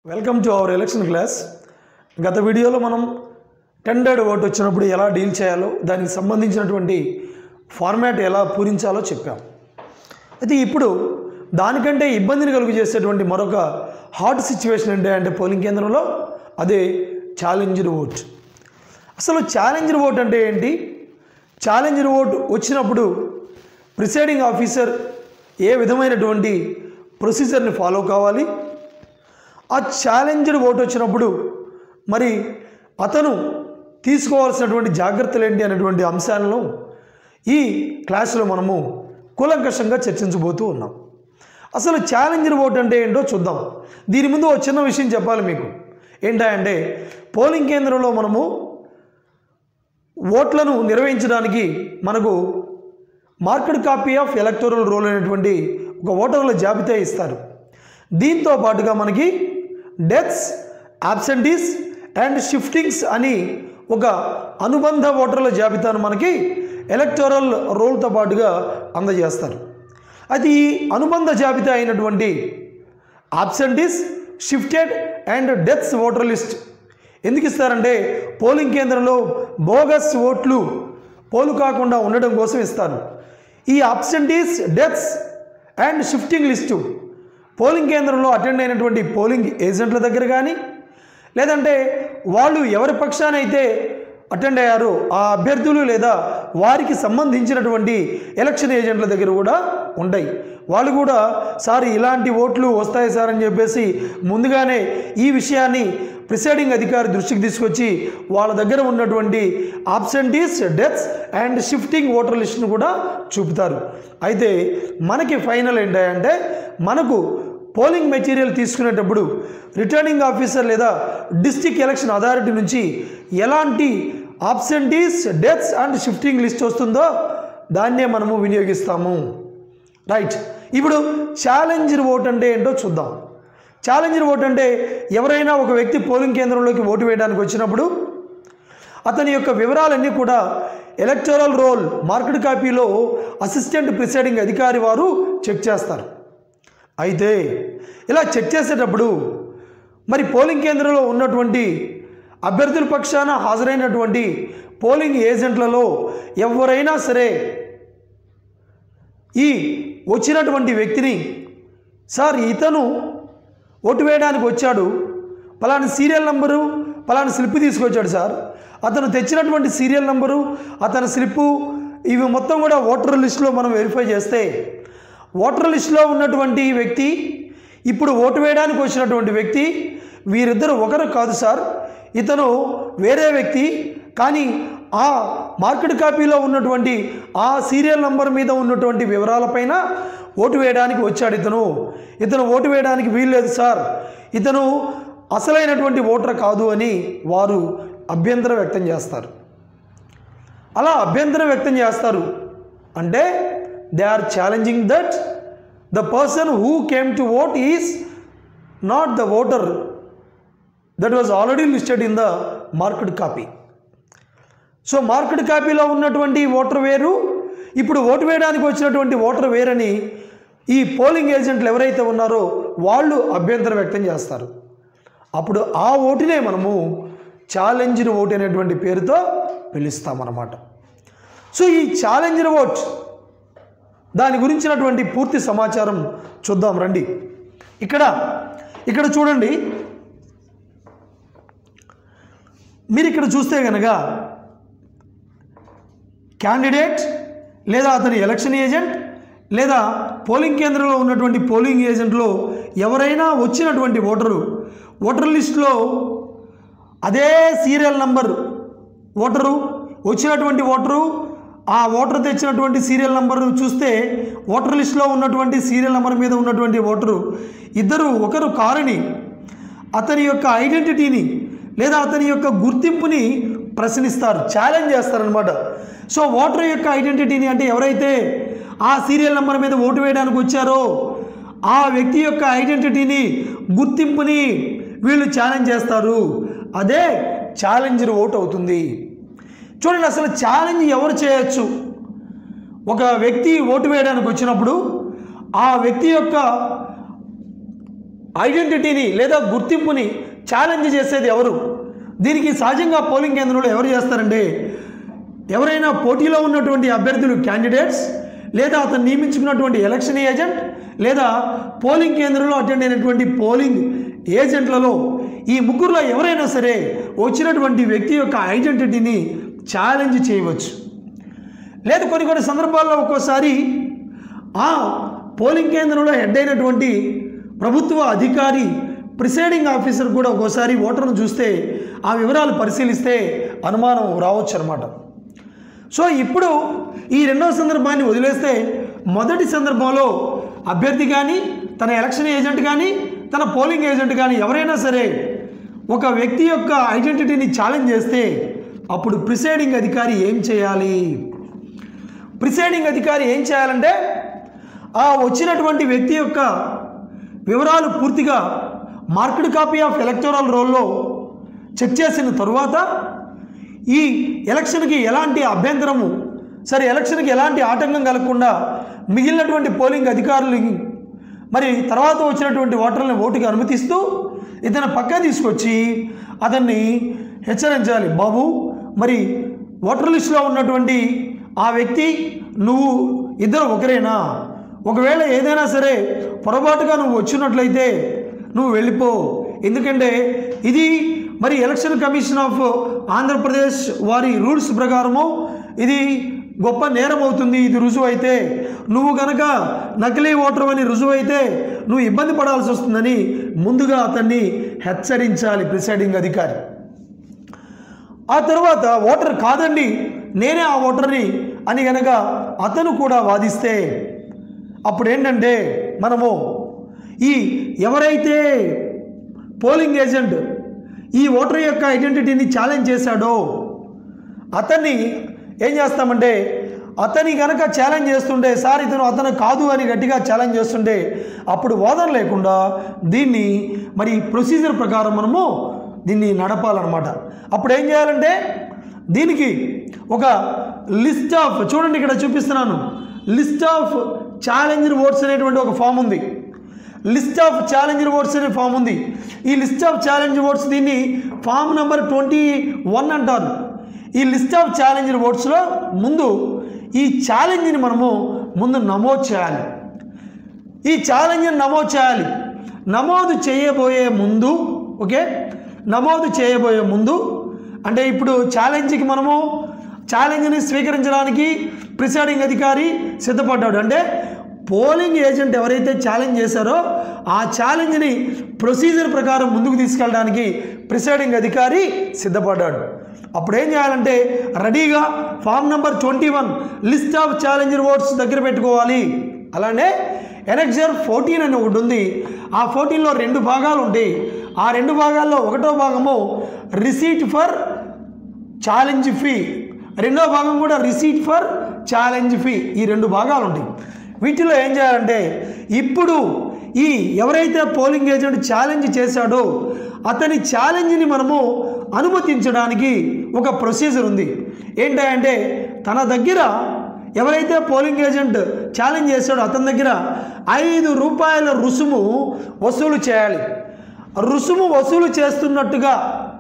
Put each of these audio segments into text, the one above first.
welcome to our election class గత వీడియోలో మనం టెండర్డ్ ఓట్ వచ్చినప్పుడు ఎలా డీల్ చేయాలో దానికి సంబంధించినటువంటి ఫార్మాట్ ఎలా పూరించాలో చెప్పాం అయితే ఇప్పుడు దానికంటే ఇబ్బందిని కలుగు చేసేటువంటి మరొక హాట్ సిచ్యువేషన్ ఏంటి అంటే పోలింగ్ కేంద్రంలో అదే ఛాలెంజ్డ్ ఓట్ అసలు ఛాలెంజ్డ్ ఓట్ అంటే ఏంటి ఛాలెంజ్డ్ ఓట్ వచ్చినప్పుడు ప్రిసైడింగ్ ఆఫీసర్ ఏ విధమైనటువంటి ప్రొసీజర్ని ఫాలో కావాలి ఆ ఛాలెంజ్డ్ ఓటు వచ్చినప్పుడు మరి అతను తీసుకోవాల్సినటువంటి జాగ్రత్తలు ఏంటి అనేటువంటి అంశాలను ఈ క్లాసులో మనము కూలంకషంగా చర్చించబోతూ ఉన్నాం అసలు ఛాలెంజ్డ్ ఓట్ అంటే ఏంటో చూద్దాం దీని ముందు ఒక చిన్న విషయం చెప్పాలి మీకు ఏంటంటే పోలింగ్ కేంద్రంలో మనము ఓట్లను నిర్వహించడానికి మనకు market copy of electoral roll అనేటువంటి ఒక ఓటర్ల జాబితా ఇస్తారు దీంతో పాటుగా మనకి డెత్స్ అబ్సెంటీస్ అండ్ షిఫ్టింగ్స్ అని ఒక అనుబంధ ఓటర్ల జాబితాను మనకి ఎలక్టోరల్ రోల్తో పాటుగా అందజేస్తారు అది ఈ అనుబంధ జాబితా అయినటువంటి absentees shifted and deaths voter list ఎందుకు ఇస్తారంటే పోలింగ్ కేంద్రంలో బోగస్ ఓట్లు పోలు కాకుండా ఉండడం కోసం ఇస్తారు ఈ absentees deaths and shifting list polling కేంద్రంలో అటెండ్ అయినటువంటి పోలింగ్ ఏజెంట్ల దగ్గర కానీ లేదంటే వాళ్ళు ఎవరి పక్షానైతే అటెండ్ అయ్యారో ఆ అభ్యర్థులు లేదా వారికి సంబంధించినటువంటి ఎలక్షన్ ఏజెంట్ల దగ్గర కూడా ఉంటాయి వాళ్ళు కూడా సార్ ఇలాంటి ఓట్లు వస్తాయి సార్ అని చెప్పేసి ముందుగానే ఈ విషయాన్ని ప్రిసైడింగ్ అధికారి దృష్టికి తీసుకొచ్చి వాళ్ళ దగ్గర ఉన్నటువంటి absentees deaths and shifting voter లిస్ట్ను కూడా చూపుతారు అయితే మనకి ఫైనల్ ఏంటంటే మనకు పోలింగ్ మెటీరియల్ తీసుకునేటప్పుడు రిటర్నింగ్ ఆఫీసర్ లేదా డిస్టిక్ ఎలక్షన్ అథారిటీ నుంచి ఎలాంటి absentees deaths and shifting list వస్తుందో దాన్నే మనము వినియోగిస్తాము రైట్ ఇప్పుడు ఛాలెంజ్డ్ ఓట్ అంటే ఏంటో చూద్దాం ఛాలెంజ్డ్ ఓట్ అంటే ఎవరైనా ఒక వ్యక్తి పోలింగ్ కేంద్రంలోకి ఓటు వేయడానికి వచ్చినప్పుడు అతని యొక్క వివరాలన్నీ కూడా ఎలక్టోరల్ రోల్ మార్కెట్ కాపీలో అసిస్టెంట్ ప్రిసైడింగ్ అధికారి వారు చెక్ చేస్తారు అయితే ఇలా చెక్ చేసేటప్పుడు మరి పోలింగ్ కేంద్రంలో ఉన్నటువంటి అభ్యర్థుల పక్షాన హాజరైనటువంటి పోలింగ్ ఏజెంట్లలో ఎవరైనా సరే ఈ వచ్చినటువంటి వ్యక్తిని సార్ ఇతను ఓటు వేయడానికి వచ్చాడు పలానా సీరియల్ నంబరు పలానా స్లిప్ తీసుకొచ్చాడు సార్ అతను తెచ్చినటువంటి సీరియల్ నంబరు అతని స్లిప్పు ఇవి మొత్తం కూడా ఓటర్ లిస్టులో మనం వెరిఫై చేస్తే ఓటర్ లిస్టులో ఉన్నటువంటి వ్యక్తి ఇప్పుడు ఓటు వేయడానికి వచ్చినటువంటి వ్యక్తి వీరిద్దరు ఒకరు కాదు సార్ ఇతను వేరే వ్యక్తి కానీ ఆ మార్కెట్ కాపీలో ఉన్నటువంటి ఆ సీరియల్ నంబర్ మీద ఉన్నటువంటి వివరాలపైన ఓటు వేయడానికి వచ్చాడు ఇతను ఇతను ఓటు వేయడానికి వీల్లేదు సార్ ఇతను అసలైనటువంటి ఓటర్ కాదు అని వారు అభ్యంతరం వ్యక్తం చేస్తారు అలా అభ్యంతరం వ్యక్తం చేస్తారు అంటే they are challenging that the person who came to vote is not the voter that was already listed in the market copy so market కాపీలో ఉన్నటువంటి ఓటర్ వేరు ఇప్పుడు ఓటు వేయడానికి వచ్చినటువంటి ఓటర్ వేరని ఈ పోలింగ్ ఏజెంట్లు ఎవరైతే ఉన్నారో వాళ్ళు అభ్యంతరం వ్యక్తం చేస్తారు అప్పుడు ఆ ఓటునే మనము ఛాలెంజ్డ్ ఓటు అనేటువంటి పేరుతో పిలుస్తామన్నమాట సో ఈ ఛాలెంజ్డ్ ఓట్ దాని గురించినటువంటి పూర్తి సమాచారం చూద్దాం రండి ఇక్కడ ఇక్కడ చూడండి మీరు ఇక్కడ చూస్తే కనుక క్యాండిడేట్ లేదా అతని ఎలక్షన్ ఏజెంట్ లేదా పోలింగ్ కేంద్రంలో ఉన్నటువంటి పోలింగ్ ఏజెంట్లో ఎవరైనా వచ్చినటువంటి ఓటరు ఓటర్ లిస్టులో అదే సీరియల్ నంబర్ ఓటరు వచ్చినటువంటి ఓటరు ఆ ఓటర్ తెచ్చినటువంటి సీరియల్ నంబర్ చూస్తే ఓటర్ లిస్టులో ఉన్నటువంటి సీరియల్ నెంబర్ మీద ఉన్నటువంటి ఓటరు ఇద్దరు ఒకరు కారని అతని యొక్క ఐడెంటిటీని లేదా అతని యొక్క గుర్తింపుని ప్రశ్నిస్తారు ఛాలెంజ్ చేస్తారనమాట సో ఓటర్ యొక్క ఐడెంటిటీని అంటే ఎవరైతే ఆ సీరియల్ నెంబర్ మీద ఓటు వేయడానికి వచ్చారో ఆ వ్యక్తి యొక్క ఐడెంటిటీని గుర్తింపుని వీళ్ళు ఛాలెంజ్ చేస్తారు అదే ఛాలెంజర్ ఓటు అవుతుంది చూడండి అసలు ఛాలెంజ్ ఎవరు చేయొచ్చు ఒక వ్యక్తి ఓటు వేయడానికి వచ్చినప్పుడు ఆ వ్యక్తి యొక్క ఐడెంటిటీని లేదా గుర్తింపుని ఛాలెంజ్ చేసేది ఎవరు దీనికి సహజంగా పోలింగ్ కేంద్రంలో ఎవరు చేస్తారంటే ఎవరైనా పోటీలో ఉన్నటువంటి అభ్యర్థులు క్యాండిడేట్స్ లేదా అతను నియమించుకున్నటువంటి ఎలక్షన్ ఏజెంట్ లేదా పోలింగ్ కేంద్రంలో అటెండ్ అయినటువంటి పోలింగ్ ఏజెంట్లలో ఈ ముగ్గురులో ఎవరైనా సరే వచ్చినటువంటి వ్యక్తి యొక్క ఐడెంటిటీని ఛాలెంజ్ చేయవచ్చు లేదు కొన్ని కొన్ని సందర్భాల్లో ఒక్కోసారి ఆ పోలింగ్ కేంద్రంలో హెడ్ అయినటువంటి ప్రభుత్వ అధికారి ప్రిసైడింగ్ ఆఫీసర్ కూడా ఒక్కోసారి ఓటర్ను చూస్తే ఆ వివరాలు పరిశీలిస్తే అనుమానం రావచ్చు అనమాట సో ఇప్పుడు ఈ రెండవ సందర్భాన్ని వదిలేస్తే మొదటి సందర్భంలో అభ్యర్థి కానీ తన ఎలక్షన్ ఏజెంట్ కానీ తన పోలింగ్ ఏజెంట్ కానీ ఎవరైనా సరే ఒక వ్యక్తి యొక్క ఐడెంటిటీని ఛాలెంజ్ చేస్తే అప్పుడు ప్రిసైడింగ్ అధికారి ఏం చేయాలి ప్రిసైడింగ్ అధికారి ఏం చేయాలంటే ఆ వచ్చినటువంటి వ్యక్తి యొక్క వివరాలు పూర్తిగా మార్కెడ్ కాపీ ఆఫ్ ఎలక్టోరల్ రోల్లో చెక్ చేసిన తరువాత ఈ ఎలక్షన్కి ఎలాంటి అభ్యంతరము సరే ఎలక్షన్కి ఎలాంటి ఆటంకం కలగకుండా మిగిలినటువంటి పోలింగ్ అధికారులు మరి తర్వాత వచ్చినటువంటి ఓటర్లను ఓటుకి అనుమతిస్తూ ఇతను పక్క తీసుకొచ్చి అతన్ని హెచ్చరించాలి బాబు మరి ఓటర్ లిస్టులో ఉన్నటువంటి ఆ వ్యక్తి నువ్వు ఇద్దరు ఒకరేనా ఒకవేళ ఏదైనా సరే పొరపాటుగా నువ్వు వచ్చినట్లయితే నువ్వు వెళ్ళిపో ఎందుకంటే ఇది మరి ఎలక్షన్ కమిషన్ ఆఫ్ ఆంధ్రప్రదేశ్ వారి రూల్స్ ప్రకారము ఇది గొప్ప నేరం అవుతుంది ఇది రుజువు అయితే నువ్వు గనక నకిలీ ఓటర్ అని రుజువు అయితే నువ్వు ఇబ్బంది పడాల్సి వస్తుందని ముందుగా అతన్ని హెచ్చరించాలి ప్రిసైడింగ్ అధికారి ఆ తర్వాత ఓటర్ కాదండి నేనే ఆ ఓటర్ని అని గనక అతను కూడా వాదిస్తే అప్పుడు ఏంటంటే మనము ఈ ఎవరైతే పోలింగ్ ఏజెంట్ ఈ ఓటర్ యొక్క ఐడెంటిటీని ఛాలెంజ్ చేశాడో అతన్ని ఏం చేస్తామంటే అతని కనుక ఛాలెంజ్ చేస్తుంటే సార్ ఇతను అతను కాదు అని గట్టిగా ఛాలెంజ్ చేస్తుంటే అప్పుడు వాదన లేకుండా దీన్ని మరి ప్రొసీజర్ ప్రకారం మనము దీన్ని నడపాలన్నమాట అప్పుడు ఏం చేయాలంటే దీనికి ఒక లిస్ట్ ఆఫ్ చూడండి ఇక్కడ చూపిస్తున్నాను లిస్ట్ ఆఫ్ ఛాలెంజ్ ఓట్స్ అనేటువంటి ఒక ఫామ్ ఉంది లిస్ట్ ఆఫ్ ఛాలెంజ్ ఓట్స్ అనే ఫామ్ ఉంది ఈ లిస్ట్ ఆఫ్ ఛాలెంజ్ ఓట్స్ దీన్ని ఫామ్ నెంబర్ ట్వంటీ వన్ అంటారు ఈ లిస్ట్ ఆఫ్ ఛాలెంజ్ ఓట్స్లో ముందు ఈ ఛాలెంజ్ని మనము ముందు నమోదు చేయాలి ఈ ఛాలెంజ్ని నమోదు చేయాలి నమోదు చేయబోయే ముందు ఓకే నమోదు చేయబోయే ముందు అంటే ఇప్పుడు ఛాలెంజ్కి మనము ఛాలెంజ్ని స్వీకరించడానికి ప్రిసైడింగ్ అధికారి సిద్ధపడ్డాడు అంటే పోలింగ్ ఏజెంట్ ఎవరైతే ఛాలెంజ్ చేశారో ఆ ఛాలెంజ్ని ప్రొసీజర్ ప్రకారం ముందుకు తీసుకెళ్ళడానికి ప్రిసైడింగ్ అధికారి సిద్ధపడ్డాడు అప్పుడు ఏం చేయాలంటే రెడీగా form number twenty one list of challenger votes దగ్గర పెట్టుకోవాలి అలానే ఎనెక్జర్ ఫోర్టీన్ అని ఒకటి ఉంది ఆ ఫోర్టీన్లో రెండు భాగాలు ఉంటాయి ఆ రెండు భాగాల్లో ఒకటో భాగము రిసీట్ ఫర్ ఛాలెంజ్ ఫీ రెండో భాగం కూడా రిసీట్ ఫర్ ఛాలెంజ్ ఫీ ఈ రెండు భాగాలు ఉంటాయి వీటిలో ఏం చేయాలంటే ఇప్పుడు ఈ ఎవరైతే పోలింగ్ ఏజెంట్ ఛాలెంజ్ చేశాడో అతని ఛాలెంజ్ని మనము అనుమతించడానికి ఒక ప్రొసీజర్ ఉంది ఏంటంటే తన దగ్గర ఎవరైతే పోలింగ్ ఏజెంట్ ఛాలెంజ్ చేశాడో అతని దగ్గర ఐదు రూపాయల రుసుము వసూలు చేయాలి రుసుము వసూలు చేస్తున్నట్టుగా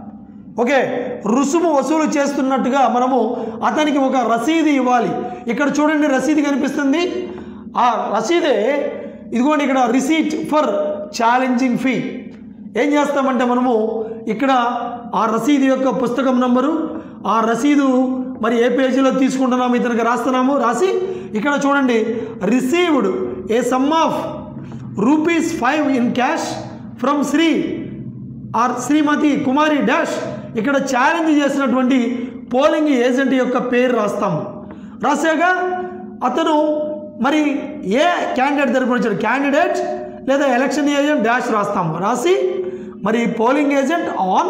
ఓకే రుసుము వసూలు చేస్తున్నట్టుగా మనము అతనికి ఒక రసీదు ఇవ్వాలి ఇక్కడ చూడండి రసీదు కనిపిస్తుంది ఆ రసీదే ఇదిగోండి ఇక్కడ రిసీట్ ఫర్ ఛాలెంజింగ్ ఫీ ఏం చేస్తామంటే మనము ఇక్కడ ఆ రసీదు యొక్క పుస్తకం నంబరు ఆ రసీదు మరి ఏ పేజీలో తీసుకుంటున్నాము ఇతనికి రాస్తున్నాము రాసి ఇక్కడ చూడండి received a sum of rupees five in cash from Shri or Shrimati Kumari dash ఇక్కడ ఛాలెంజ్ చేసినటువంటి పోలింగ్ ఏజెంట్ యొక్క పేరు రాస్తాము రాసాక అతను మరి ఏ క్యాండిడేట్ తరపున వచ్చాడు క్యాండిడేట్ లేదా ఎలక్షన్ ఏజెంట్ డాష్ రాస్తాము రాసి మరి polling agent on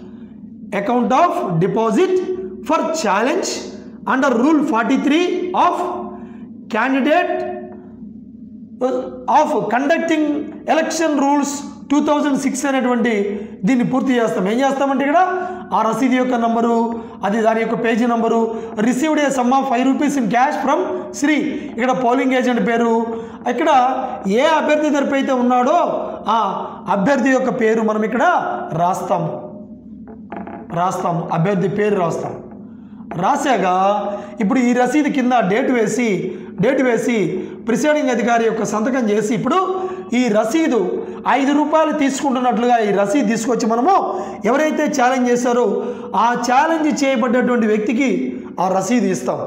account of deposit for challenge under rule forty three of candidate of conducting election rules two thousand six అనేటువంటి దీన్ని పూర్తి చేస్తాం ఏం చేస్తామంటే ఇక్కడ ఆ రసీదు యొక్క నంబరు అది దాని యొక్క page number received a sum of five rupees in cash from Shri ఇక్కడ పోలింగ్ ఏజెంట్ పేరు ఇక్కడ ఏ అభ్యర్థి తరపు అయితే ఉన్నాడో ఆ అభ్యర్థి యొక్క పేరు మనం ఇక్కడ రాస్తాము రాస్తాము అభ్యర్థి పేరు రాస్తాం రాశాక ఇప్పుడు ఈ రసీదు కింద డేట్ వేసి డేట్ వేసి ప్రిసైడింగ్ అధికారి యొక్క సంతకం చేసి ఇప్పుడు ఈ రసీదు ఐదు రూపాయలు తీసుకుంటున్నట్లుగా ఈ రసీదు తీసుకొచ్చి మనము ఎవరైతే ఛాలెంజ్ చేశారో ఆ ఛాలెంజ్ చేయబడ్డటువంటి వ్యక్తికి ఆ రసీదు ఇస్తాం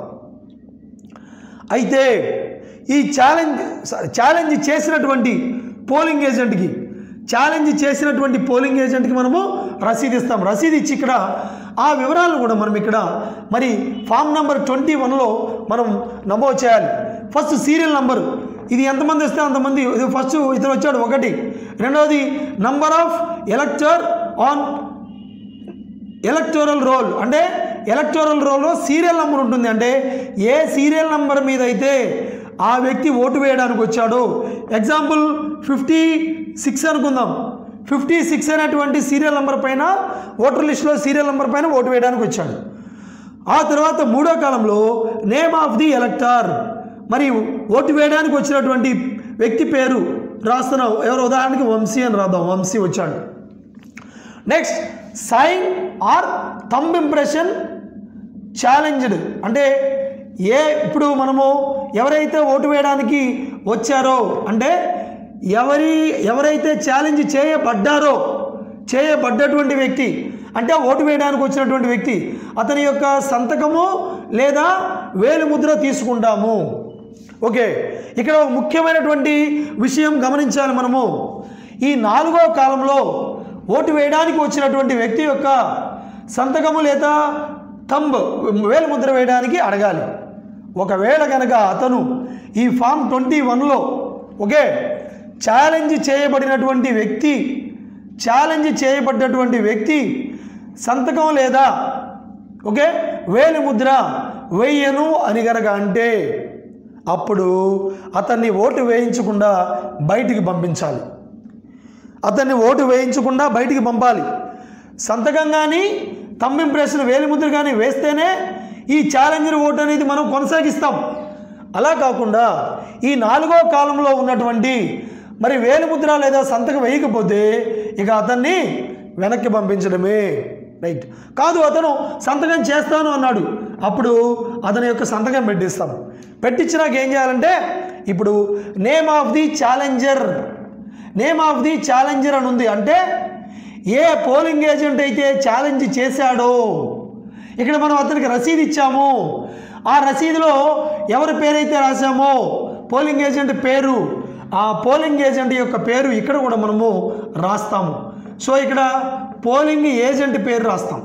అయితే ఈ ఛాలెంజ్ ఛాలెంజ్ చేసినటువంటి పోలింగ్ ఏజెంట్కి ఛాలెంజ్ చేసినటువంటి పోలింగ్ ఏజెంట్కి మనము రసీదు ఇస్తాం రసీదు ఇచ్చి ఇక్కడ ఆ వివరాలను కూడా మనం ఇక్కడ మరి ఫామ్ నంబర్ ట్వంటీ వన్లో మనం నమోదు చేయాలి ఫస్ట్ సీరియల్ నంబర్ ఇది ఎంతమంది వస్తే అంతమంది ఇది ఫస్ట్ ఇతను వచ్చాడు ఒకటి రెండవది number of elector on electoral roll అంటే ఎలక్టోరల్ రోల్లో సీరియల్ నెంబర్ ఉంటుంది అంటే ఏ సీరియల్ నెంబర్ మీద అయితే ఆ వ్యక్తి ఓటు వేయడానికి వచ్చాడో ఎగ్జాంపుల్ ఫిఫ్టీ సిక్స్ అనుకుందాం ఫిఫ్టీ సిక్స్ అనేటువంటి సీరియల్ నెంబర్ పైన ఓటర్ లిస్టులో సీరియల్ నెంబర్ పైన ఓటు వేయడానికి వచ్చాడు ఆ తర్వాత మూడో కాలంలో నేమ్ ఆఫ్ ది ఎలక్టర్ మరి ఓటు వేయడానికి వచ్చినటువంటి వ్యక్తి పేరు రాస్తున్నావు ఎవరు ఉదాహరణకి వంశీ అని రాద్దాం వంశీ వచ్చాడు next sign or thumb impression challenged అంటే ఏ ఇప్పుడు మనము ఎవరైతే ఓటు వేయడానికి వచ్చారో అంటే ఎవరి ఎవరైతే ఛాలెంజ్ చేయబడ్డారో చేయబడ్డటువంటి వ్యక్తి అంటే ఓటు వేయడానికి వచ్చినటువంటి వ్యక్తి అతని యొక్క సంతకము లేదా వేలిముద్ర తీసుకుంటాము ఓకే ఇక్కడ ఒక ముఖ్యమైనటువంటి విషయం గమనించాలి మనము ఈ నాలుగో కాలంలో ఓటు వేయడానికి వచ్చినటువంటి వ్యక్తి యొక్క సంతకము లేదా థంబ్ వేలిముద్ర వేయడానికి అడగాలి ఒకవేళ కనుక అతను ఈ ఫామ్ ట్వంటీ వన్లో ఓకే ఛాలెంజ్ చేయబడినటువంటి వ్యక్తి ఛాలెంజ్ చేయబడ్డటువంటి వ్యక్తి సంతకం లేదా ఓకే వేలిముద్ర వెయ్యను అని గనక అంటే అప్పుడు అతన్ని ఓటు వేయించకుండా బయటికి పంపించాలి అతన్ని ఓటు వేయించకుండా బయటికి పంపాలి సంతకం కానీ తమ్ ఇంప్రెషన్ వేలిముద్ర కానీ వేస్తేనే ఈ ఛాలెంజర్ ఓటు అనేది మనం కొనసాగిస్తాం అలా కాకుండా ఈ నాలుగో కాలంలో ఉన్నటువంటి మరి వేలిముద్ర లేదా సంతకం వేయకపోతే ఇక అతన్ని వెనక్కి పంపించడమే రైట్ కాదు అతను సంతకం చేస్తాను అన్నాడు అప్పుడు అతని యొక్క సంతకం పెట్టిస్తాం పెట్టించినాక ఏం చేయాలంటే ఇప్పుడు name of the challenger name of the challenger అని ఉంది అంటే ఏ పోలింగ్ ఏజెంట్ అయితే ఛాలెంజ్ చేశాడో ఇక్కడ మనం అతనికి రసీదు ఇచ్చాము ఆ రసీదులో ఎవరి పేరైతే రాసామో పోలింగ్ ఏజెంట్ పేరు ఆ పోలింగ్ ఏజెంట్ యొక్క పేరు ఇక్కడ కూడా మనము రాస్తాము సో ఇక్కడ పోలింగ్ ఏజెంట్ పేరు రాస్తాం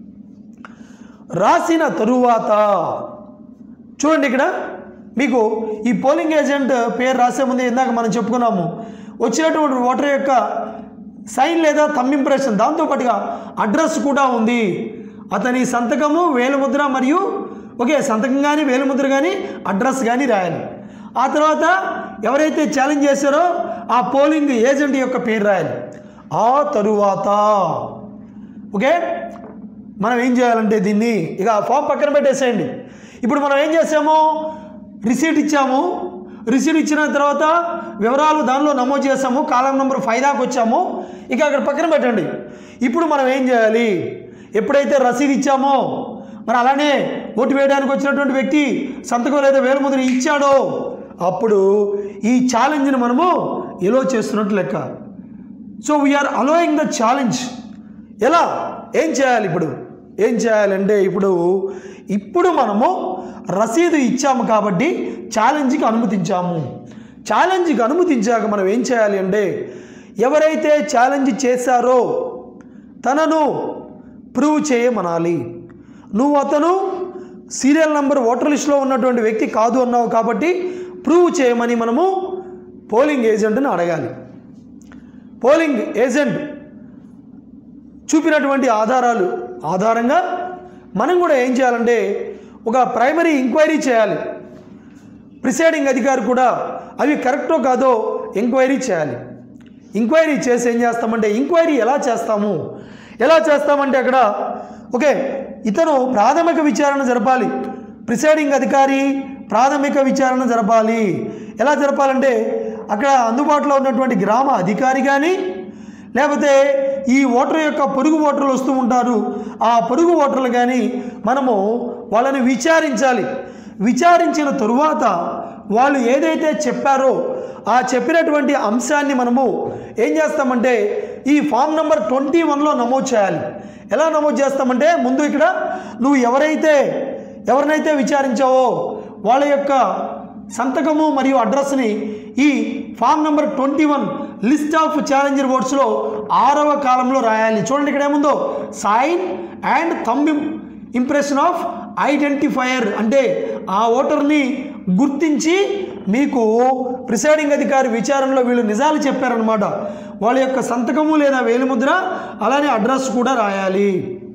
రాసిన తరువాత చూడండి ఇక్కడ మీకు ఈ పోలింగ్ ఏజెంట్ పేరు రాసే ముందు ఇందాక మనం చెప్పుకున్నాము వచ్చినటువంటి ఓటర్ యొక్క సైన్ లేదా తమ్ ఇంప్రెషన్ దాంతోపాటుగా అడ్రస్ కూడా ఉంది అతని సంతకము వేలుముద్ర మరియు ఓకే సంతకం కానీ వేలుముద్ర కానీ అడ్రస్ కానీ రాయాలి ఆ తర్వాత ఎవరైతే ఛాలెంజ్ చేశారో ఆ పోలింగ్ ఏజెంట్ యొక్క పేరు రాయాలి ఆ తరువాత ఓకే మనం ఏం చేయాలంటే దీన్ని ఇక ఫామ్ పక్కన పెట్టేసేయండి ఇప్పుడు మనం ఏం చేసాము రిసీట్ ఇచ్చాము రిసీట్ ఇచ్చిన తర్వాత వివరాలు దానిలో నమోదు చేసాము కాలం నెంబర్ ఫైవ్ దాకా వచ్చాము ఇక అక్కడ పక్కన పెట్టండి ఇప్పుడు మనం ఏం చేయాలి ఎప్పుడైతే రసీదు ఇచ్చామో మరి అలానే ఓటు వేయడానికి వచ్చినటువంటి వ్యక్తి సంతకం లేదా వేలుముద్ర ఇచ్చాడో అప్పుడు ఈ ఛాలెంజ్ని మనము ఎలో చేస్తున్నట్టు లెక్క so we are allowing the challenge ఎలా ఏం చేయాలి ఇప్పుడు ఏం చేయాలంటే ఇప్పుడు ఇప్పుడు మనము రసీదు ఇచ్చాము కాబట్టి ఛాలెంజ్కి అనుమతించాము ఛాలెంజ్కి అనుమతించాక మనం ఏం చేయాలి అంటే ఎవరైతే ఛాలెంజ్ చేశారో తనను ప్రూవ్ చేయమనాలి నువ్వు అతను సీరియల్ నంబర్ ఓటర్ లిస్ట్లో ఉన్నటువంటి వ్యక్తి కాదు అన్నావు కాబట్టి ప్రూవ్ చేయమని మనము పోలింగ్ ఏజెంట్ని అడగాలి పోలింగ్ ఏజెంట్ చూపినటువంటి ఆధారాలు ఆధారంగా మనం కూడా ఏం చేయాలంటే ఒక ప్రైమరీ ఎంక్వైరీ చేయాలి ప్రిసైడింగ్ అధికారి కూడా అవి కరెక్టో కాదో ఎంక్వైరీ చేయాలి ఎంక్వైరీ చేసి ఏం చేస్తామంటే ఎంక్వైరీ ఎలా చేస్తాము ఎలా చేస్తామంటే అక్కడ ఓకే ఇతను ప్రాథమిక విచారణ జరపాలి ప్రిసైడింగ్ అధికారి ప్రాథమిక విచారణ జరపాలి ఎలా జరపాలంటే అక్కడ అందుబాటులో ఉన్నటువంటి గ్రామ అధికారి కానీ లేకపోతే ఈ ఓటర్ యొక్క పొరుగు ఓటర్లు వస్తూ ఉంటారు ఆ పొరుగు ఓటర్లు కానీ మనము వాళ్ళని విచారించాలి విచారించిన తరువాత వాళ్ళు ఏదైతే చెప్పారో ఆ చెప్పినటువంటి అంశాన్ని మనము ఏం చేస్తామంటే ఈ ఫామ్ నెంబర్ ట్వంటీ వన్లో నమోదు చేయాలి ఎలా నమోదు చేస్తామంటే ముందు ఇక్కడ నువ్వు ఎవరైతే ఎవరినైతే విచారించావో వాళ్ళ యొక్క సంతకము మరియు అడ్రస్ని ఈ form number twenty one list of challenger వర్డ్స్లో ఆరవ కాలంలో రాయాలి చూడండి ఇక్కడ ఏముందో sign and thumb impression of identifier అంటే ఆ ఓటర్ని గుర్తించి మీకు ప్రిసైడింగ్ అధికారి విచారణలో వీళ్ళు నిజాలు చెప్పారనమాట వాళ్ళ యొక్క సంతకము లేదా వేలిముద్ర అలానే అడ్రస్ కూడా రాయాలి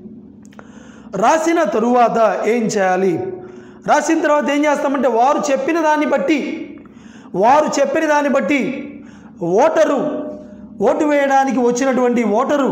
రాసిన తరువాత ఏం చేయాలి రాసిన తర్వాత ఏం చేస్తామంటే వారు చెప్పిన దాన్ని బట్టి వారు చెప్పిన దాన్ని బట్టి ఓటరు ఓటు వేయడానికి వచ్చినటువంటి ఓటరు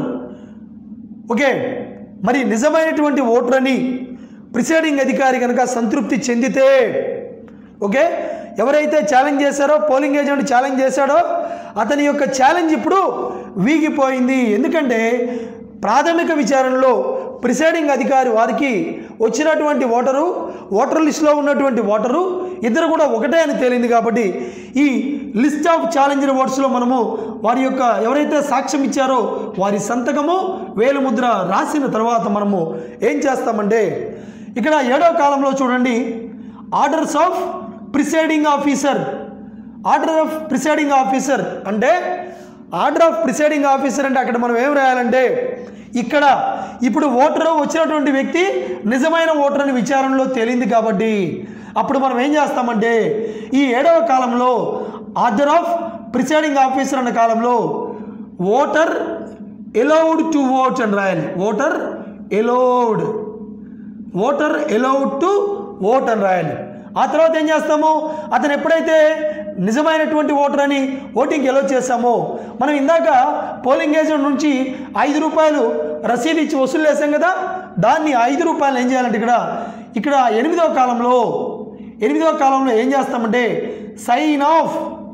ఓకే మరి నిజమైనటువంటి ఓటర్ అని ప్రిసైడింగ్ అధికారి కనుక సంతృప్తి చెందితే ఓకే ఎవరైతే ఛాలెంజ్ చేశారో పోలింగ్ ఏజెంట్ ఛాలెంజ్ చేశాడో అతని యొక్క ఛాలెంజ్ ఇప్పుడు వీగిపోయింది ఎందుకంటే ప్రాథమిక విచారణలో ప్రిసైడింగ్ అధికారి వారికి వచ్చినటువంటి ఓటరు ఓటర్ లిస్టులో ఉన్నటువంటి ఓటరు ఇద్దరు కూడా ఒకటే అని తేలింది కాబట్టి ఈ లిస్ట్ ఆఫ్ ఛాలెంజర్ ఓట్స్లో మనము వారి యొక్క ఎవరైతే సాక్ష్యం ఇచ్చారో వారి సంతకము వేలుముద్ర రాసిన తర్వాత మనము ఏం చేస్తామంటే ఇక్కడ ఏడో కాలంలో చూడండి orders of presiding officer order of presiding officer అంటే ఆర్డర్ ఆఫ్ ప్రిసైడింగ్ ఆఫీసర్ అంటే అక్కడ మనం ఏం రాయాలంటే ఇక్కడ ఇప్పుడు ఓటరు వచ్చినటువంటి వ్యక్తి నిజమైన ఓటర్ అని విచారణలో తేలింది కాబట్టి అప్పుడు మనం ఏం చేస్తామంటే ఈ ఏడవ కాలంలో ఆర్డర్ ఆఫ్ ప్రిసైడింగ్ ఆఫీసర్ అన్న కాలంలో ఓటర్ ఎలౌడ్ టు ఓట్ అని రాయాలి voter allowed voter allowed to vote అని రాయాలి ఆ తర్వాత ఏం చేస్తాము అతను ఎప్పుడైతే నిజమైనటువంటి ఓటర్ అని ఓటింగ్కి ఎలో చేస్తామో మనం ఇందాక పోలింగ్ ఏజెంట్ నుంచి ఐదు రూపాయలు రసీదు ఇచ్చి వసూలు చేసాం కదా దాన్ని ఐదు రూపాయలు ఏం చేయాలంటే ఇక్కడ ఇక్కడ ఎనిమిదవ కాలంలో ఎనిమిదవ కాలంలో ఏం చేస్తామంటే సైన్ ఆఫ్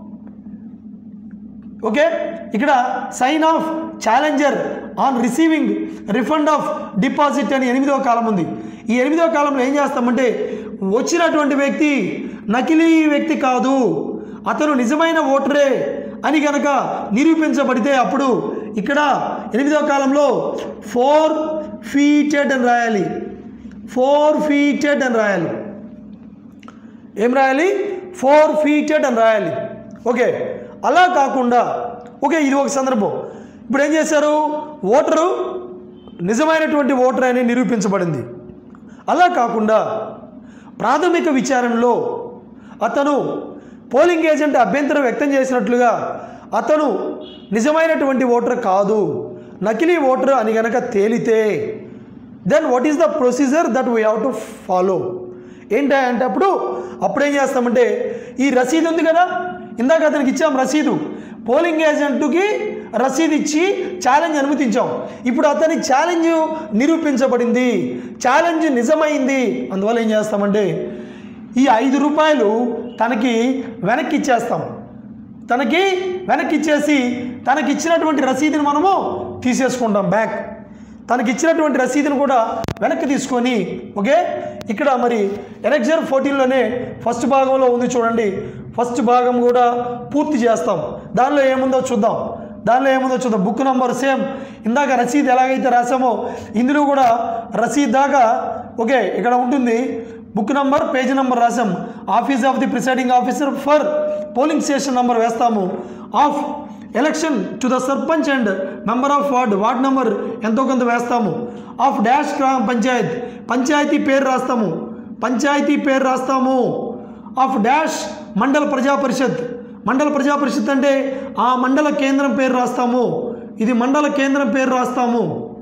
ఓకే ఇక్కడ sign of challenger on receiving refund of deposit అని ఎనిమిదవ కాలం ఉంది ఈ ఎనిమిదవ కాలంలో ఏం చేస్తామంటే వచ్చినటువంటి వ్యక్తి నకిలీ వ్యక్తి కాదు అతను నిజమైన ఓటరే అని గనక నిరూపించబడితే అప్పుడు ఇక్కడ ఎనిమిదవ కాలంలో ఫోర్ ఫీటెడ్ అని రాయాలి ఫోర్ ఫీటెడ్ అని రాయాలి ఏం రాయాలి ఫోర్ ఫీటెడ్ అని రాయాలి ఓకే అలా కాకుండా ఓకే ఇది ఒక సందర్భం ఇప్పుడు ఏం చేశారు ఓటరు నిజమైనటువంటి ఓటర్ అని నిరూపించబడింది అలా కాకుండా ప్రాథమిక విచారణలో అతను పోలింగ్ ఏజెంట్ అభ్యంతరం వ్యక్తం చేసినట్లుగా అతను నిజమైనటువంటి ఓటర్ కాదు నకిలీ ఓటర్ అని గనక తేలితే then what is the procedure that we have to follow ఏంటి అంటే అప్పుడు అప్పుడేం చేస్తామంటే ఈ రసీదు ఉంది కదా ఇందాక అతనికి ఇచ్చాం రసీదు పోలింగ్ ఏజెంట్కి రసీదు ఇచ్చి ఛాలెంజ్ అనుమతించాం ఇప్పుడు అతని ఛాలెంజ్ నిరూపించబడింది ఛాలెంజ్ నిజమైంది అందువల్ల ఏం చేస్తామంటే ఈ ఐదు రూపాయలు తనకి వెనక్కి ఇచ్చేస్తాం తనకి వెనక్కి ఇచ్చేసి తనకి ఇచ్చినటువంటి రసీదుని మనము తీసేసుకుంటాం బ్యాక్ తనకి ఇచ్చినటువంటి రసీదును కూడా వెనక్కి తీసుకొని ఓకే ఇక్కడ మరి ఎలక్షన్ ఫోర్టీన్లోనే ఫస్ట్ భాగంలో ఉంది చూడండి ఫస్ట్ భాగం కూడా పూర్తి చేస్తాం దానిలో ఏముందో చూద్దాం దానిలో ఏముందో చూద్దాం బుక్ నంబర్ సేమ్ ఇందాక రసీద్ ఎలాగైతే రాసామో ఇందులో కూడా రసీద్ దాకా ఓకే ఇక్కడ ఉంటుంది బుక్ నంబర్ పేజీ నంబర్ రాసాం office of the presiding officer for polling station number వేస్తాము of election to the sarpanch and member of ward ward number ఎంతో కొంత వేస్తాము ఆఫ్ డాష్ గ్రామ పంచాయత్ పంచాయతీ పేరు రాస్తాము పంచాయతీ పేరు రాస్తాము ఆఫ్ డాష్ మండల ప్రజా పరిషత్ మండల ప్రజా పరిషత్ అంటే ఆ మండల కేంద్రం పేరు రాస్తాము ఇది మండల కేంద్రం పేరు రాస్తాము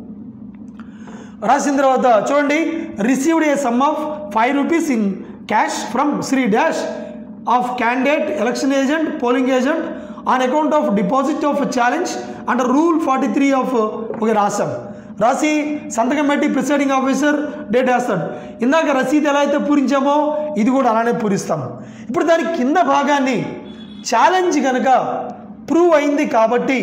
రాసిన తర్వాత చూడండి received a sum of five rupees in cash from Shri dash of candidate election agent polling agent on account of deposit of challenge under rule forty three of ఒక రాసాం రాసి సంతకం పెట్టి ప్రిసైడింగ్ ఆఫీసర్ డేట్ వేస్తాడు ఇందాక రసీదు ఎలా అయితే పూరించామో ఇది కూడా అలానే పూరిస్తాము ఇప్పుడు దాని కింద భాగాన్ని ఛాలెంజ్ కనుక ప్రూవ్ అయింది కాబట్టి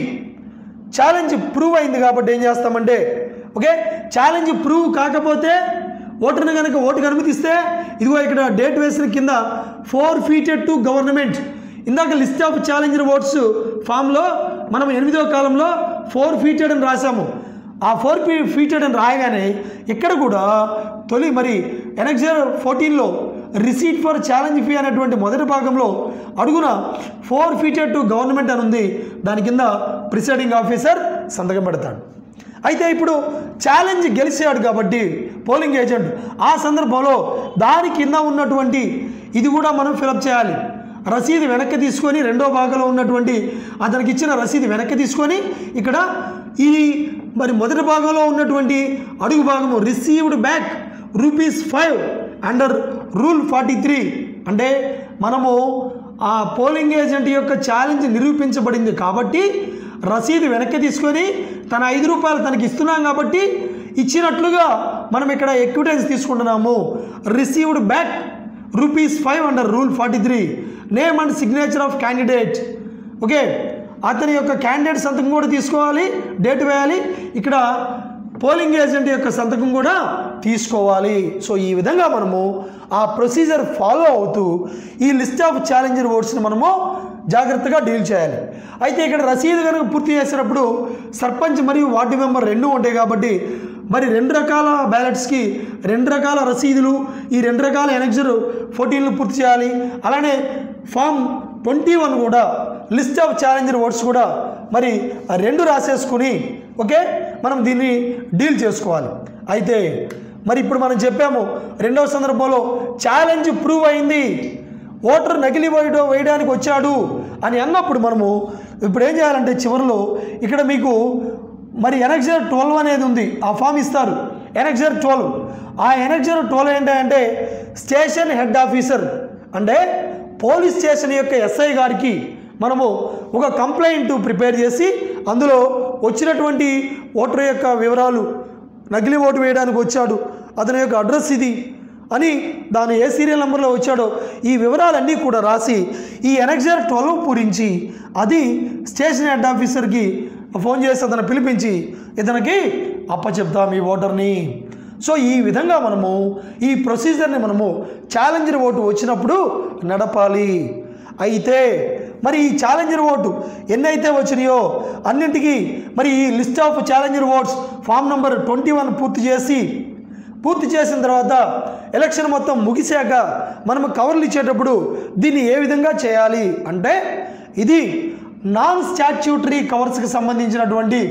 ఛాలెంజ్ ప్రూవ్ అయింది కాబట్టి ఏం చేస్తామంటే ఓకే ఛాలెంజ్ ప్రూవ్ కాకపోతే ఓటర్ని కనుక ఓటుకు అనుమతిస్తే ఇదిగో ఇక్కడ డేట్ వేసిన కింద ఫోర్ ఫీటెడ్ టు గవర్నమెంట్ ఇందాక లిస్ట్ ఆఫ్ ఛాలెంజర్ ఓట్స్ ఫామ్లో మనం ఎనిమిదో కాలంలో ఫోర్ ఫీటెడ్ అని రాసాము ఆ ఫోర్ ఫీ ఫీటెడ్ అని రాయగానే ఇక్కడ కూడా తొలి మరి ఎనక్జర్ ఫోర్టీన్లో రిసీట్ ఫర్ ఛాలెంజ్ ఫీ అనేటువంటి మొదటి భాగంలో అడుగున ఫోర్ ఫీటెడ్ టు గవర్నమెంట్ అని ఉంది దాని కింద ప్రిసైడింగ్ ఆఫీసర్ సంతకం పెడతాడు అయితే ఇప్పుడు ఛాలెంజ్ గెలిచాడు కాబట్టి పోలింగ్ ఏజెంట్ ఆ సందర్భంలో దాని కింద ఉన్నటువంటి ఇది కూడా మనం ఫిలప్ చేయాలి రసీదు వెనక్కి తీసుకొని రెండో భాగంలో ఉన్నటువంటి అతనికి ఇచ్చిన రసీదు వెనక్కి తీసుకొని ఇక్కడ ఇది మరి మొదటి భాగంలో ఉన్నటువంటి అడుగు భాగము received back rupees five under rule forty three అంటే మనము ఆ పోలింగ్ ఏజెంట్ యొక్క ఛాలెంజ్ నిరూపించబడింది కాబట్టి రసీదు వెనక్కి తీసుకొని తన ఐదు రూపాయలు తనకి ఇస్తున్నాం కాబట్టి ఇచ్చినట్లుగా మనం ఇక్కడ ఎక్విటెన్స్ తీసుకుంటున్నాము received back rupees five under rule forty three name and signature of candidate okay అతని యొక్క క్యాండిడేట్ సంతకం కూడా తీసుకోవాలి డేట్ వేయాలి ఇక్కడ పోలింగ్ ఏజెంట్ యొక్క సంతకం కూడా తీసుకోవాలి సో ఈ విధంగా మనము ఆ ప్రొసీజర్ ఫాలో అవుతూ ఈ లిస్ట్ ఆఫ్ ఛాలెంజర్ ఓట్స్ని మనము జాగ్రత్తగా డీల్ చేయాలి అయితే ఇక్కడ రసీదు కనుక పూర్తి చేసేటప్పుడు సర్పంచ్ మరియు వార్డు మెంబర్ రెండు ఉంటాయి కాబట్టి మరి రెండు రకాల బ్యాలెట్స్కి రెండు రకాల రసీదులు ఈ రెండు రకాల ఎనెక్జర్ ఫోర్టీన్లు పూర్తి చేయాలి అలానే ఫామ్ ట్వంటీ వన్ కూడా లిస్ట్ ఆఫ్ ఛాలెంజర్ ఓట్స్ కూడా మరి ఆ రెండు రాసేసుకుని ఓకే మనం దీన్ని డీల్ చేసుకోవాలి అయితే మరి ఇప్పుడు మనం చెప్పాము రెండవ సందర్భంలో ఛాలెంజ్ ప్రూవ్ అయింది ఓటర్ నకిలీ వేయడం వేయడానికి వచ్చాడు అని అన్నప్పుడు మనము ఇప్పుడు ఏం చేయాలంటే చివరిలో ఇక్కడ మీకు మరి ఎనక్జర్ ట్వెల్వ్ అనేది ఉంది ఆ ఫామ్ ఇస్తారు ఎనక్జర్ ట్వెల్వ్ ఆ ఎనక్జర్ ట్వెల్వ్ ఏంటంటే స్టేషన్ హెడ్ ఆఫీసర్ అంటే పోలీస్ స్టేషన్ యొక్క ఎస్ఐ గారికి మనము ఒక కంప్లైంట్ ప్రిపేర్ చేసి అందులో వచ్చినటువంటి ఓటర్ యొక్క వివరాలు నకిలీ ఓటు వేయడానికి వచ్చాడు అతని యొక్క అడ్రస్ ఇది అని దాని ఏ సీరియల్ నెంబర్లో వచ్చాడో ఈ వివరాలన్నీ కూడా రాసి ఈ ఎనక్జర్ ట్వెల్వ్ పూరించి అది స్టేషన్ హెడ్ ఆఫీసర్కి ఫోన్ చేసి అతను పిలిపించి ఇతనికి అప్పచెప్తాం ఈ ఓటర్ని సో ఈ విధంగా మనము ఈ ప్రొసీజర్ని మనము ఛాలెంజర్ ఓటు వచ్చినప్పుడు నడపాలి అయితే మరి ఈ ఛాలెంజర్ ఓటు ఎన్నైతే వచ్చినాయో అన్నింటికి మరి ఈ list of challenger votes form number twenty one పూర్తి చేసి పూర్తి చేసిన తర్వాత ఎలక్షన్ మొత్తం ముగిశాక మనము కవర్లు ఇచ్చేటప్పుడు దీన్ని ఏ విధంగా చేయాలి అంటే ఇది నాన్ స్టాచ్యూటరీ కవర్స్కి సంబంధించినటువంటి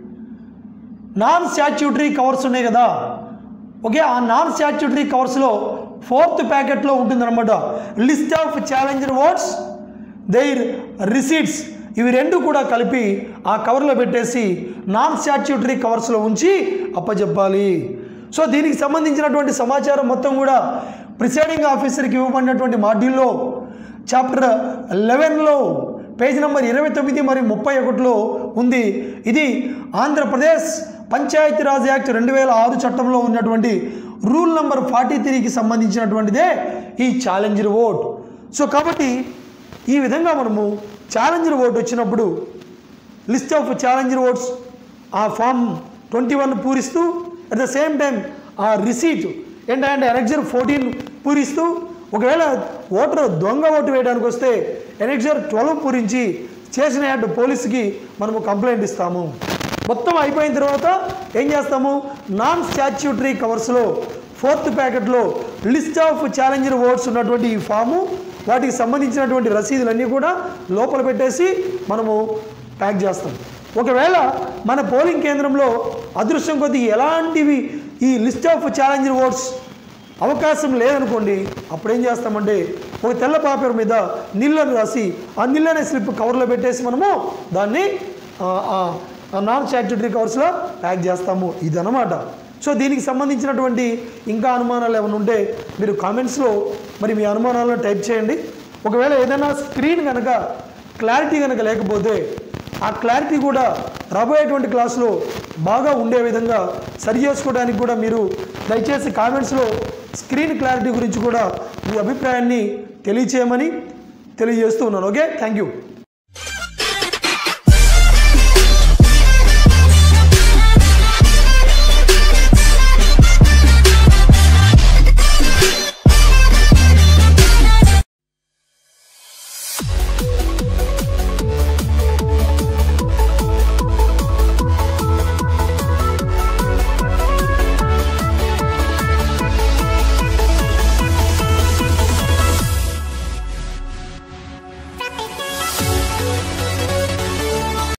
నాన్ స్టాచ్యూటరీ కవర్స్ ఉన్నాయి కదా ఓకే ఆ నాన్ స్టాచ్యూటరీ కవర్స్లో ఫోర్త్ ప్యాకెట్లో ఉంటుందన్నమాట list of challenger votes their receipts ఇవి రెండు కూడా కలిపి ఆ కవర్లో పెట్టేసి నాన్ స్టాచ్యూటరీ కవర్స్లో ఉంచి అప్పచెప్పాలి సో దీనికి సంబంధించినటువంటి సమాచారం మొత్తం కూడా ప్రిసైడింగ్ ఆఫీసర్కి ఇవ్వబడినటువంటి మాడ్యూల్లో చాప్టర్ లెవెన్లో పేజ్ నెంబర్ ఇరవై తొమ్మిది మరియు ముప్పై ఒకటిలో ఉంది ఇది ఆంధ్రప్రదేశ్ పంచాయతీరాజ్ యాక్ట్ రెండు వేల ఆరు చట్టంలో ఉన్నటువంటి రూల్ నెంబర్ ఫార్టీ త్రీకి సంబంధించినటువంటిదే ఈ ఛాలెంజర్ ఓట్ సో కాబట్టి ఈ విధంగా మనము ఛాలెంజర్ ఓట్ వచ్చినప్పుడు లిస్ట్ ఆఫ్ ఛాలెంజర్ ఓట్స్ ఆ ఫామ్ ట్వంటీ వన్ పూరిస్తూ అట్ ద సేమ్ టైం ఆ రిసీట్ ఏంటంటే ఎనెక్జర్ ఫోర్టీన్ పూరిస్తూ ఒకవేళ ఓటర్ దొంగ ఓటు వేయడానికి వస్తే ఎనెక్జర్ ట్వెల్వ్ పూరించి స్టేషన్ హెడ్ పోలీస్కి మనము కంప్లైంట్ ఇస్తాము మొత్తం అయిపోయిన తర్వాత ఏం చేస్తాము నాన్ స్టాచ్యూటరీ కవర్స్లో ఫోర్త్ ప్యాకెట్లో లిస్ట్ ఆఫ్ ఛాలెంజర్ ఓట్స్ ఉన్నటువంటి ఈ ఫాము వాటికి సంబంధించినటువంటి రసీదులన్నీ కూడా లోపల పెట్టేసి మనము ప్యాక్ చేస్తాం ఒకవేళ మన పోలింగ్ కేంద్రంలో అదృష్టం కొద్దీ ఎలాంటివి ఈ లిస్ట్ ఆఫ్ ఛాలెంజర్ ఓట్స్ అవకాశం లేదనుకోండి అప్పుడు ఏం చేస్తామంటే ఒక తెల్ల పేపర్ మీద నీళ్ళను రాసి ఆ నీళ్ళనే స్లిప్ కవర్లో పెట్టేసి మనము దాన్ని ఆ, ఆ, ఆ నాన్ స్టాట్యూటరీ కవర్స్లో ప్యాక్ చేస్తాము ఇదనమాట సో దీనికి సంబంధించినటువంటి ఇంకా అనుమానాలు ఏమైనా ఉంటే మీరు కామెంట్స్లో మరి మీ అనుమానాలను టైప్ చేయండి ఒకవేళ ఏదైనా స్క్రీన్ కనుక క్లారిటీ కనుక లేకపోతే ఆ క్లారిటీ కూడా రాబోయేటువంటి క్లాసులో బాగా ఉండే విధంగా సరి చేసుకోవడానికి కూడా మీరు దయచేసి కామెంట్స్లో స్క్రీన్ క్లారిటీ గురించి కూడా మీ అభిప్రాయాన్ని తెలియచేయమని తెలియజేస్తూ ఉన్నాను ఓకే థ్యాంక్ యూ